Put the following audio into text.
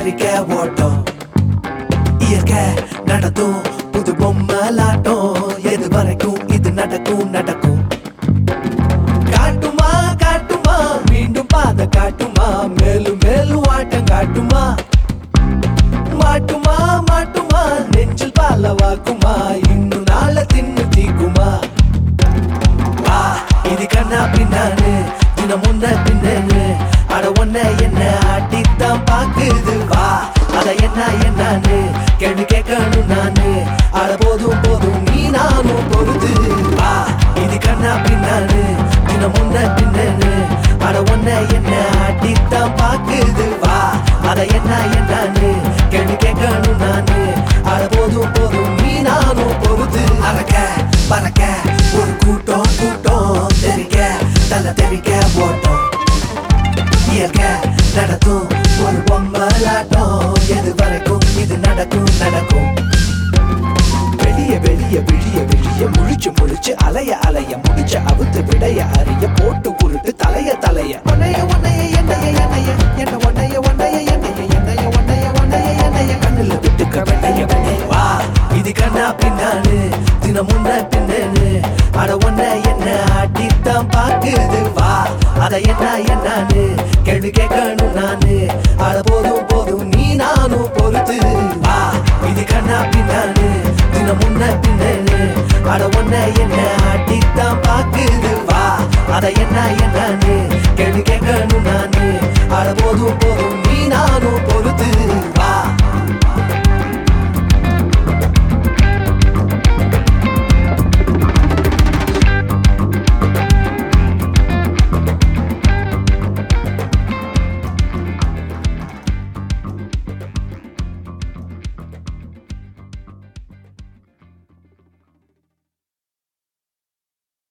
தெறிக்க ஓட்டம் இயற்கை நடத்தும் புது பொம்மலாட்டம் எது வரைக்கும் இது நடக்கும் நடக்கும் காட்டுமா காட்டுமா மீண்டும் பாத காட்டுமா மேலும் மேலும் ஆட்டம் காட்டுமா மாட்டுமா மாட்டுமா நெஞ்சில் பால வாக்குமா இன்னும் நாள தின்னு தீக்குமா வா இது கண்ணா பின்னானு தினம் முன்ன பின்னனு அட ஒன்ன என்ன அடித்தான் பாக்குது வா அத என்ன என்னன்னு கேள்வி கேட்கணும் நானு அட போதும் போதும் நீ நானும் பொறுத்து வா இது கண்ணா பின்னானு தினம் முன்ன பின்னனு அட ஒன்ன என்ன அடித்தான் பாக்குது வா அத என்ன என்னன்னு கேள்வி கேட்கணும் நானு அட போதும் போதும் நீ நானும் பொறுத்து அறக்க பறக்க ஒரு கூட்டம் கூட்டம் தெரிக்க தலை தெரிக்க ஓட்டம் இயற்கை நடத்தும் ஒரு பொம்மலாட்டம் எது வரைக்கும் இது நடக்கும் நடக்கும் வெளிய வெளிய விழிய விழிய முழிச்சு முழிச்சு அலைய அலைய முடிச்ச அவுத்து விடைய அறிய போட்டு உருட்டு தலைய தலைய ஒன்னைய ஒன்னைய எண்ணைய எண்ணைய என்ன ஒன்னைய ஒன்னைய எண்ணைய எண்ணைய ஒன்னைய ஒன்னைய எண்ணைய கண்ணுல விட்டுக்க வெண்ணைய வெண்ணைய வா இது கண்ணா பின்னானு தினம் முன்ன பின்னனு அட ஒன்ன என்ன அடித்தான் பாக்குது வா அத என்ன என்னன்னு கேள்வி கேட்கணும் நானு அட போதும் போதும் நீ நானும் பொறுத்து வா இது கண்ணா பின்னானு தினம் முன்ன பின்னனு அட ஒன்ன என்ன அடித்தான் பாக்குது வா அத என்ன என்னன்னு கேள்வி கேட்கணும் நானு அட போதும் போதும் நீ நானும் பொறுத்து